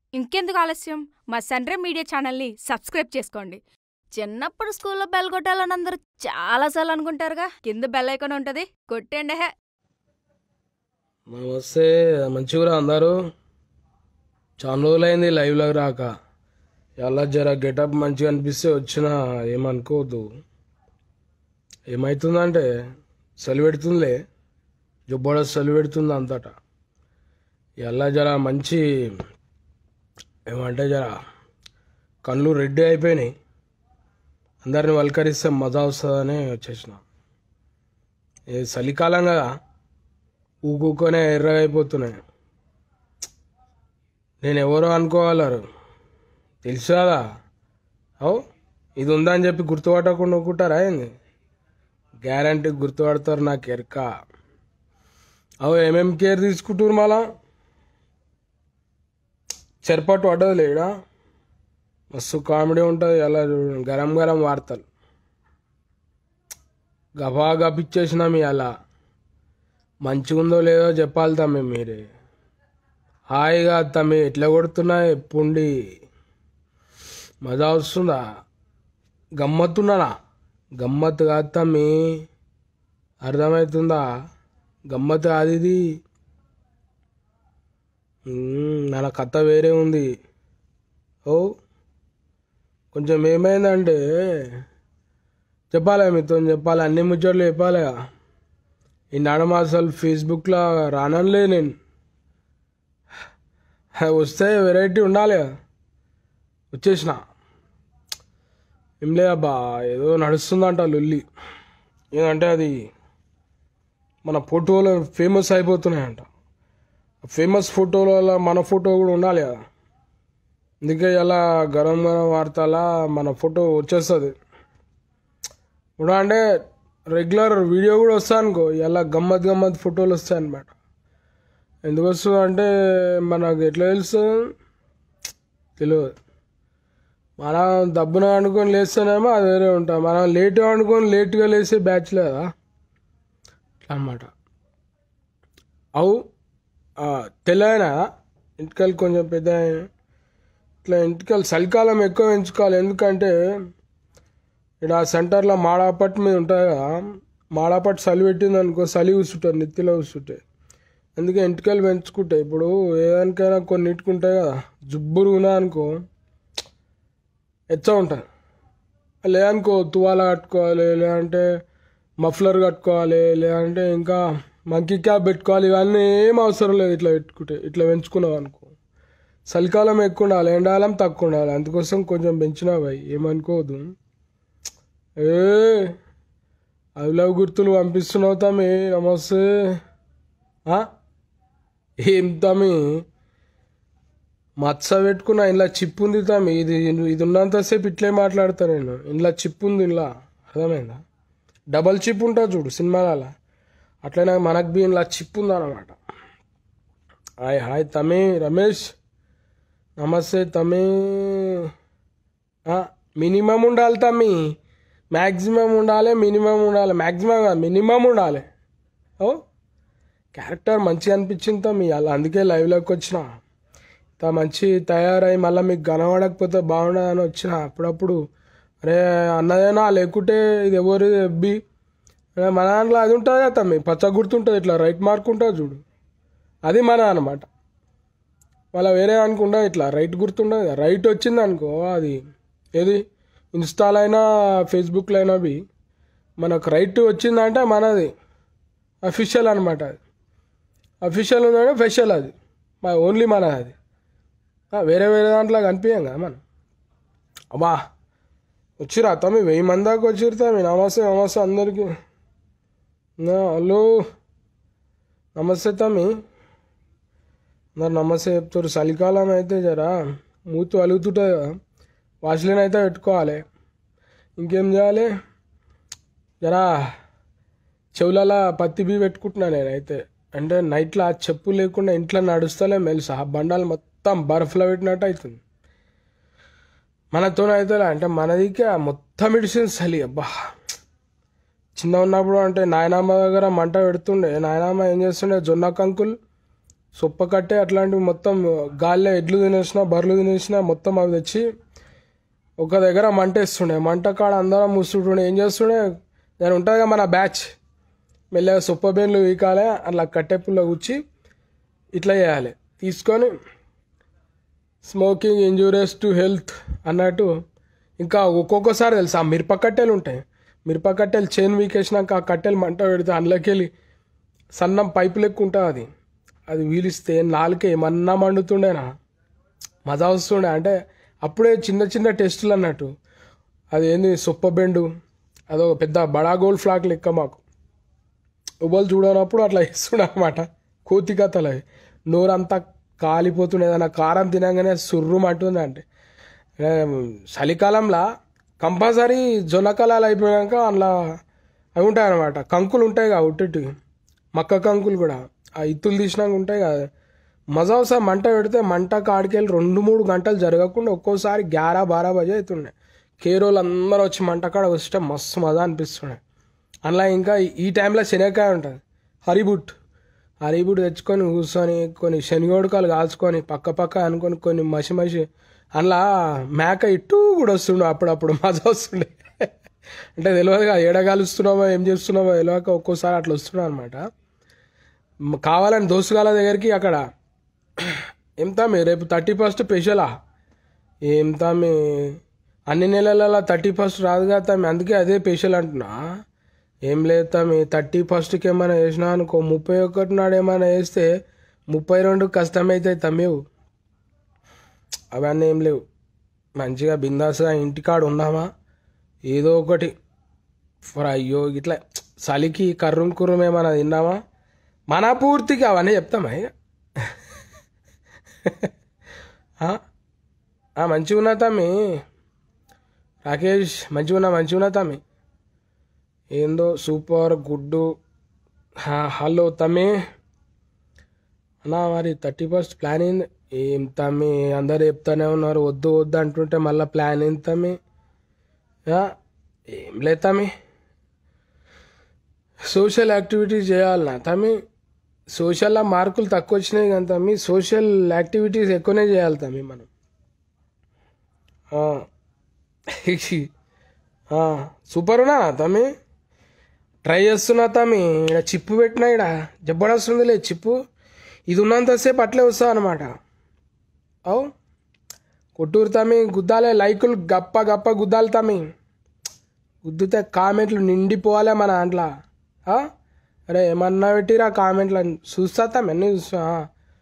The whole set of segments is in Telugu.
ఇంకెందుకు ఆలస్యం మా సన్రే మీడియా ఛానల్ని సబ్స్క్రైబ్ చేసుకోండి చిన్నప్పుడు స్కూల్లో బెల్ కొట్టాలని అందరూ చాలాసార్లు అనుకుంటారుగా కింద బెల్ ఐకాన్ ఉంటుంది కొట్టండి హే నమస్తే మంచిగా అందరూ చాలా రోజులైంది లైవ్లోకి రాక ఎలా జర గెటప్ మంచిగా అనిపిస్తే వచ్చినా ఏమనుకోవద్దు ఏమవుతుందంటే చలి పెడుతుందిలే జబ్బోడ చలి పెడుతుంది అంతటా ఎలా జర మంచి ఏమంటే జర కళ్ళు రెడ్డి అయిపోయినాయి అందరిని వల్కరిస్తే మజా వస్తుందని వచ్చేసిన ఏ చలికాలం కదా ఊకూకొనే ఎర్రగా అయిపోతున్నాయి నేను ఎవరో అనుకోగలరు తెలుసు కదా అవు ఇది ఉందని చెప్పి గుర్తుపట్టకుండా ఊకుంటారా ఏంది గ్యారంటీ గుర్తుపడతారు నాకు ఎరక అవు ఏమేం కేర్ తీసుకుంటారు మళ్ళా చెరపట్టు పడ్డది లేడా మస్తు కామెడీ ఉంటుంది అలా చూడండి గరం గరం వార్తలు గబా గపిచ్చేసినాం అలా మంచిగుందో లేదో చెప్పాలి తమ్మి మీరే హాయిగా తమ్మి ఎట్లా కొడుతున్నాయి పుండి మజా వస్తుందా గమ్మత్తున్నానా గమ్మత్తు కాదు తమ్మి అర్థమవుతుందా గమ్మత్తు కాదు ఇది మ్మ్, నా కథ వేరే ఉంది ఓ కొంచెం ఏమైందంటే చెప్పాలి మీతో చెప్పాలి అన్ని ముచ్చట్లు చెప్పాలి ఈ నడమ అసలు ఫేస్బుక్లో రానలే నేను వస్తే వెరైటీ ఉండాలి కదా. వచ్చేసిన ఏం లేదబ్బా ఏదో నడుస్తుందంట లొల్లి ఏదంటే అది మన ఫోటోలు ఫేమస్ అయిపోతున్నాయంట ఫేమస్ ఫోటోలలో మన ఫోటో కూడా ఉండాలి కదా అందుకే ఇలా గరం గరం వార్తలా మన ఫోటో వచ్చేస్తుంది ఇప్పుడు అంటే రెగ్యులర్ వీడియో కూడా వస్తా అనుకో ఇలా గమ్మత్ గమ్మత్ ఫోటోలు వస్తాయి అనమాట ఎందుకు వస్తుంది అంటే మనకు ఎట్లా తెలుస్తుంది తెలియదు మనం దబ్బున అనుకొని లేస్తేనేమో అది వేరే ఉంటాం మనం లేట్గా అనుకొని లేట్గా లేసే బ్యాచ్ లేదా అట్లా అనమాట అవు తెల్లైనా ఇంటికల్ కొంచెం పెద్ద అయినా. ఇట్లా ఇంటికల్ చలికాలం ఎక్కువ పెంచుకోవాలి ఎందుకంటే ఇక్కడ ఆ సెంటర్లో మాడాపట్టు మీద ఉంటుంది కదా మాడాపట్టు చలి పెట్టింది అనుకో చలి కూర్చుంటారు నెత్తిలో కూర్చుంటాయి అందుకే ఎంటికలు పెంచుకుంటాయి ఇప్పుడు ఏదానికైనా కొన్ని ఇట్టుకుంటాయి కదా జుబ్బురు ఉన్నా అనుకో ఎచ్చ ఉంటుంది లేదనుకో తువాల కట్టుకోవాలి లేదంటే మఫ్లర్ కట్టుకోవాలి లేదంటే ఇంకా మంకీ క్యాప్ పెట్టుకోవాలి ఇవన్నీ ఏం అవసరం లేదు ఇట్లా పెట్టుకుంటే ఇట్లా పెంచుకున్నావు అనుకో చలికాలం ఎక్కువ ఉండాలి ఎండాకాలం తక్కువ ఉండాలి అందుకోసం కొంచెం పెంచినావు అవి ఏమనుకోవద్దు ఏ అవి లవ్ గుర్తులు పంపిస్తున్నావు తమ్మి నమస్తే ఆ? ఏం తమ్మి మచ్చ పెట్టుకున్నా ఇంట్లో చిప్ ఉంది తమ్మి ఇది ఇది ఉన్నంతసేపు ఇట్లే మాట్లాడతా నేను ఇంట్లో చిప్ ఉంది ఇంట్లో అర్థమైందా డబల్ చిప్ ఉంటుంది చూడు సినిమాలలో అట్లనే మనకు బి ఇంట్లో చిప్ ఉందన్నమాట హాయ్ హాయ్ తమ్మి రమేష్ నమస్తే తమ్మి మినిమం ఉండాలి తమ్మి మ్యాక్సిమం ఉండాలి మినిమం ఉండాలి మ్యాక్సిమం కాదు మినిమం ఉండాలి ఓ క్యారెక్టర్ మంచిగా అనిపించింది తమ్మి అలా అందుకే లైవ్లోకి వచ్చిన ఇంత మంచి తయారై మళ్ళీ మీకు కనబడకపోతే బాగుండదని వచ్చిన అప్పుడప్పుడు అరే అన్నదేనా లేకుంటే ఇది ఎవరు ఎబ్బి అరే మన దాంట్లో అది ఉంటుంది కదా తమ్మి పచ్చ గుర్తుంటుంది ఇట్లా రైట్ మార్క్ ఉంటుంది చూడు అది మన అనమాట మళ్ళీ వేరే అనుకుంటా ఇట్లా రైట్ గుర్తుండదు కదా రైట్ వచ్చింది అనుకో అది ఏది ఇన్స్టాలో అయినా ఫేస్బుక్లో అయినా అవి మనకు రైట్ వచ్చిందంటే మనది అఫీషియల్ అనమాట అది అఫీషియల్ ఉందంటే ఫెషియల్ అది మా ఓన్లీ మన అది ఆ, వేరే వేరే దాంట్లో కనిపించాం కదా మనం అబ్బా వచ్చిరా తమ్మి వెయ్యి మంది దాకా వచ్చిరు తమ్మి నమస్తే నమస్తే అందరికీ నా, హలో నమస్తే తమ్మి అందరు నమస్తే చెప్తారు చలికాలం అయితే జరా మూతి అలుగుతుంటుంది కదా వాష్లీన్ అయితే పెట్టుకోవాలి ఇంకేం చేయాలి జరా చెవులలో పత్తి బీ పెట్టుకుంటున్నా నేనైతే అంటే నైట్లో ఆ చెప్పు లేకుండా ఇంట్లో నడుస్తలే మెలుసా ఆ బండాలు మొత్తం బర్ఫ్లో పెట్టినట్టు అవుతుంది మనతోనైతే అంటే మనదికే మొత్తం మెడిసిన్స్ చలి అబ్బా చిన్న ఉన్నప్పుడు అంటే నాయనమ్మ దగ్గర మంట పెడుతుండే నాయనమ్మ ఏం చేస్తుండే జొన్న కంకులు సొప్ప కట్టే అట్లాంటివి మొత్తం గాలిలో ఎడ్లు తినేసిన బర్రెలు తినేసిన మొత్తం అవి తెచ్చి ఒక దగ్గర మంట వేస్తుండే మంట కాడ అందరం మూస్తుండే ఏం చేస్తుండే దాని ఉంటుంది కదా మన బ్యాచ్ మెల్లగా సొప్ప బేన్లు వీకాలే అట్లా కట్టె పుల్ల కూర్చి ఇట్లా చేయాలి తీసుకొని స్మోకింగ్ ఇంజూరియస్ టు హెల్త్ అన్నట్టు ఇంకా ఒక్కొక్కసారి తెలుసా మిరప కట్టెలు ఉంటాయి మిరప కట్టెలు చైన్ వీకేసినాక ఆ కట్టెలు మంట పెడితే అందులోకి వెళ్ళి సన్నం పైపు లెక్క ఉంటుంది అది అది వీలిస్తే నాలుకే ఏమన్నా మండుతుండేనా మజా వస్తుండే అంటే అప్పుడే చిన్న చిన్న టెస్టులు అన్నట్టు అది ఏంది సొప్ప బెండు అదో పెద్ద బడా గోల్డ్ ఫ్లాక్ లెక్క మాకు ఉబలు చూడనప్పుడు అట్లా ఇస్తుండే అనమాట కోతి కథలు అవి నోరంతా కాలిపోతుండే ఏదైనా కారం తినగానే సుర్రు అంటుంది అంటే ఏ, చలికాలంలో కంపల్సరీ జొన్నకలాలు అయిపోయాక అందులో అవి ఉంటాయి అనమాట కంకులు ఉంటాయి కదా ఉట్టి మక్క కంకులు కూడా ఆ ఇత్తులు తీసినాక ఉంటాయి కదా మజా ఒకసారి మంట పెడితే మంట కాడికెళ్ళి రెండు మూడు గంటలు జరగకుండా ఒక్కోసారి గ్యారా బారా బజే అవుతుండే కేరోలు అందరూ వచ్చి మంట కాడ వస్తే మస్తు మజా అనిపిస్తుండే అందులో ఇంకా ఈ టైంలో శనగకాయ ఉంటుంది హరిబుట్ హరిబుట్ తెచ్చుకొని కూర్చొని కొన్ని శనిగోడకాలు కాల్చుకొని పక్క పక్క అనుకొని కొన్ని మసి మసి అందులో మేక ఇట్టు కూడా వస్తుండే అప్పుడప్పుడు మజా వస్తుండే అంటే తెలియదుగా ఏడ కాలుస్తున్నామో ఏం చేస్తున్నామో తెలియక ఒక్కోసారి అట్లా వస్తున్నాం అనమాట కావాలని దోస్తుగాల దగ్గరికి అక్కడ ఏం తమ్మి రేపు థర్టీ ఫస్ట్ స్పెషలా ఏం తమ్మి అన్ని నెలలలో థర్టీ ఫస్ట్ రాదుగా తమ్మి అందుకే అదే స్పెషల్ అంటున్నా ఏం లేదు తమ్మి థర్టీ ఫస్ట్కి ఏమైనా వేసినా అనుకో ముప్పై ఒకటి నాడు ఏమైనా వేస్తే ముప్పై రెండు కష్టమవుతాయి తమ్మివు అవన్నీ ఏం లేవు మంచిగా బిందాస్గా ఇంటికాడ ఉన్నామా ఏదో ఒకటి ఫర్ అయ్యో ఇట్లా చలికి కర్రం కుర్రం ఏమైనా తిన్నామా మన పూర్తిగా అవన్నీ చెప్తామా ఇక ఆ? ఆ, మంచిగా ఉన్నా తమ్మి రాకేష్ మంచిగా ఉన్నా మంచిగా ఉన్నా తమ్మి ఏందో సూపర్ గుడ్డు హా, హలో తమ్మి అన్నా మరి థర్టీ ఫస్ట్ ప్లాన్ ఏంది ఏం తమ్మి అందరు చెప్తానే ఉన్నారు వద్దు వద్దు అంటుంటే మళ్ళీ ప్లాన్ ఏంది తమ్మి ఆ, ఏం లేదు తమ్మి సోషల్ యాక్టివిటీస్ చేయాలన్నా తమ్మి సోషల్లో మార్కులు తక్కువ వచ్చినాయి కానీ తమ్మి సోషల్ యాక్టివిటీస్ ఎక్కువనే చేయాలి తమ్మి మనం ఆ. ఆ, సూపర్ ఉన్నా తమ్మి ట్రై చేస్తున్నా తమ్మి ఇక్కడ చిప్పు పెట్టినా ఇక్కడ జబ్బడొస్తుందిలే చిప్పు ఇది ఉన్నంతసేపు అట్లే వస్తా అనమాట అవు కొట్టూరు తమ్మి గుద్దాలే లైకులు గప్ప గప్ప గుద్దాలి తమ్మి గుద్దితే కామెంట్లు నిండిపోవాలి మన దాంట్లో ఆ? అరే ఏమన్నా పెట్టిరా కామెంట్లు చూస్తా తమ్మి అన్నీ చూస్తా ఆ.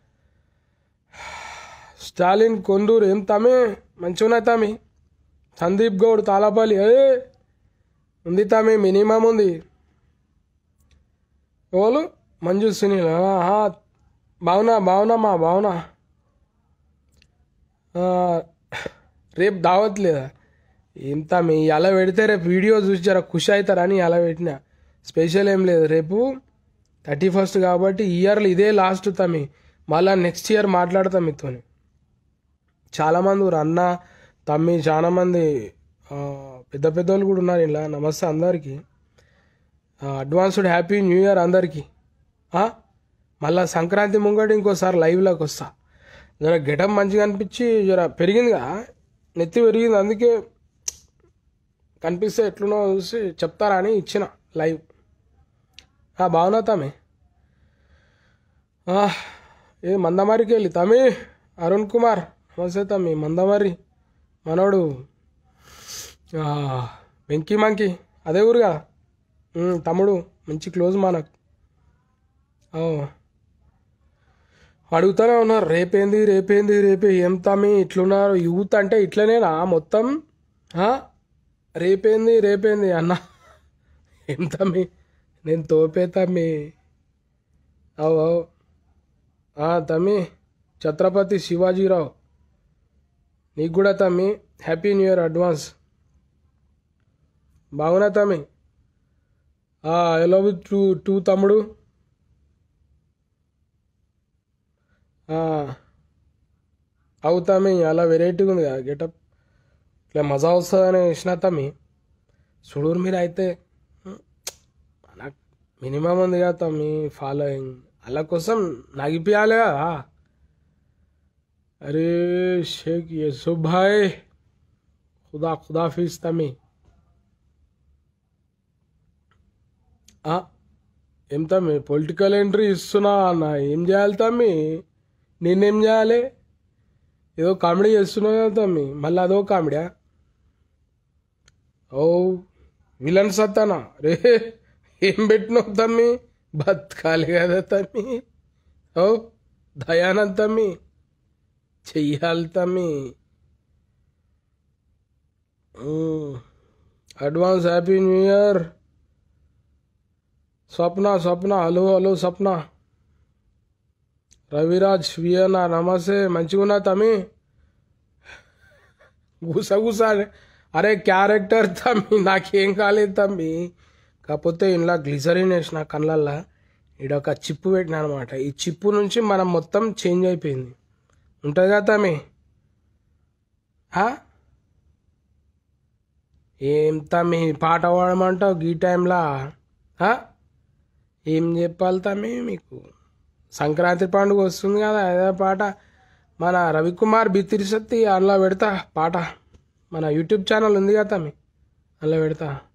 స్టాలిన్ కొందూరు ఏం తమ్మి మంచిగా ఉన్నాయి తమ్మి సందీప్ గౌడ్ తాళపల్లి ఏ ఉంది తమ్మి మినిమం ఉంది ఎవరు మంజు సునీల్ ఆహా. బావునా బావునమ్మా బావునా ఆ, రేపు దావత్ లేదా ఏం తమ్మి అలా పెడితే రేపు వీడియో చూసి జర ఖుషి అవుతారని అలా పెట్టిన స్పెషల్ ఏం లేదు రేపు థర్టీ ఫస్ట్ కాబట్టి ఇయర్లో ఇదే లాస్ట్ తమ్మి మళ్ళీ నెక్స్ట్ ఇయర్ మాట్లాడతాం మీతోని చాలామంది ఊరు అన్న తమ్మి చాలామంది ఆ, పెద్ద పెద్ద వాళ్ళు కూడా ఉన్నారు ఇలా నమస్తే అందరికీ అడ్వాన్స్డ్ హ్యాపీ న్యూ ఇయర్ అందరికీ ఆ? మళ్ళా సంక్రాంతి ముంగట ఇంకోసారి లైవ్లోకి వస్తా జర గెటప్ మంచిగా అనిపించి జర పెరిగిందిగా నెత్తి పెరిగింది అందుకే కనిపిస్తే ఎట్లునో చూసి చెప్తారా అని ఇచ్చిన లైవ్ ఆ, బాగున్నా తమ్మి ఆ, ఏ మందమారికి వెళ్ళి తమ్మి అరుణ్ కుమార్ నమస్తే తమ్మి మందమారి మనోడు ఆ, వెంకీ మంకీ అదే ఊరుగా ఉమ్, తమ్ముడు మంచి క్లోజ్ మనకు ఓ. అడుగుతూనే ఉన్నారు రేపేంది రేపేంది రేపే ఏం తమ్మి ఇట్లున్నారు యూత్ అంటే ఇట్లనేనా మొత్తం ఆ? రేపేంది రేపేంది అన్న ఏం తమ్మి నేను తోపే తమ్మి అవు అవు ఆ, తమ్మి ఛత్రపతి శివాజీరావు నీకు కూడా తమ్మి హ్యాపీ న్యూ ఇయర్ అడ్వాన్స్ బాగున్నా తమ్మి ఎలా టూ టూ తమ్ముడు ఆ, అవు తమ్మి అలా వెరైటీగా ఉంది కదా గెటప్ ఇట్లా మజా వస్తుందని ఇచ్చిన తమ్మి చూడూరు మీరు అయితే నాకు మినిమం ఉంది కదా తమ్మి ఫాలోయింగ్ వాళ్ళ కోసం నగిపియాలి కదా అరే షేక్ యూసుఫ్ భాయ్ ఖుదా ఖుదాఫీజ్ తమ్మి ఆ, ఏం తమ్మి పొలిటికల్ ఎంట్రీ ఇస్తున్నా అన్న ఏం చేయాలి తమ్మి నేనేం చేయాలి ఏదో కామెడీ చేస్తున్నావు కదా తమ్మి మళ్ళీ అదో కామెడీయా ఓ విలన్ సత్తానా రే ఏం పెట్టినావు తమ్మి బతకాలి కదా తమ్మి ఓ దయానంద్ తమ్మి చెయ్యాలి తమ్మి advance happy new year Swapna Swapna hello hello Swapna Raviraj వియనా నమస్తే మంచిగున్నా తమ్మి గుసగుస అరే క్యారెక్టర్ తమ్మి నాకేం కాలేదు తమ్మి కాకపోతే ఇంట్లో గ్లిజరిన్ వేసిన కళ్ళల్లో ఈడొక చిప్పు పెట్టిన అనమాట ఈ చిప్పు నుంచి మనం మొత్తం చేంజ్ అయిపోయింది ఉంటుంది కదా తమ్మి ఆ? ఏం తమ్మి పాట పాడమంటావు ఈ టైంలో ఆ? ఏం చెప్పాలి తమ్మి మీకు సంక్రాంతి పండుగ వస్తుంది కదా అదే పాట మన రవికుమార్ బిత్తిరిసత్తి అందులో పెడతా పాట మన యూట్యూబ్ ఛానల్ ఉంది కదా తమ్మి అందులో పెడతా